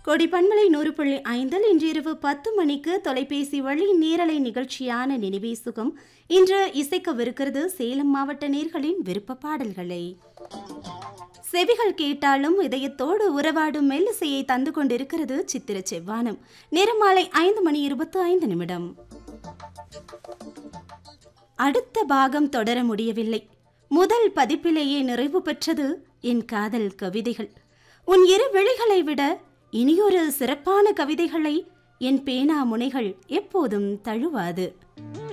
கொடி பண்பலை நூறு புள்ளி ஐந்தில் இன்று இரவு பத்து மணிக்கு தொலைபேசி வழி நேரலை நிகழ்ச்சியான நினைவே சுகம் இன்று இசைக்கவிருக்கிறது சேலம் மாவட்ட நேர்களின் விருப்ப பாடல்களை செவிகள் கேட்டாலும் இதயத்தோடு உறவாடும் மெல்லிசையை தந்து கொண்டிருக்கிறது சித்திர செவ்வானம் நேரம் மாலை ஐந்து மணி இருபத்தி ஐந்து நிமிடம் அடுத்த பாகம் தொடர முடியவில்லை முதல் பதிப்பிலேயே நிறைவு பெற்றது என் காதல் கவிதைகள் உன் இரு விழிகளை விட இனியொரு சிறப்பான கவிதைகளை என் பேனா முனைகள் எப்போதும் தழுவாது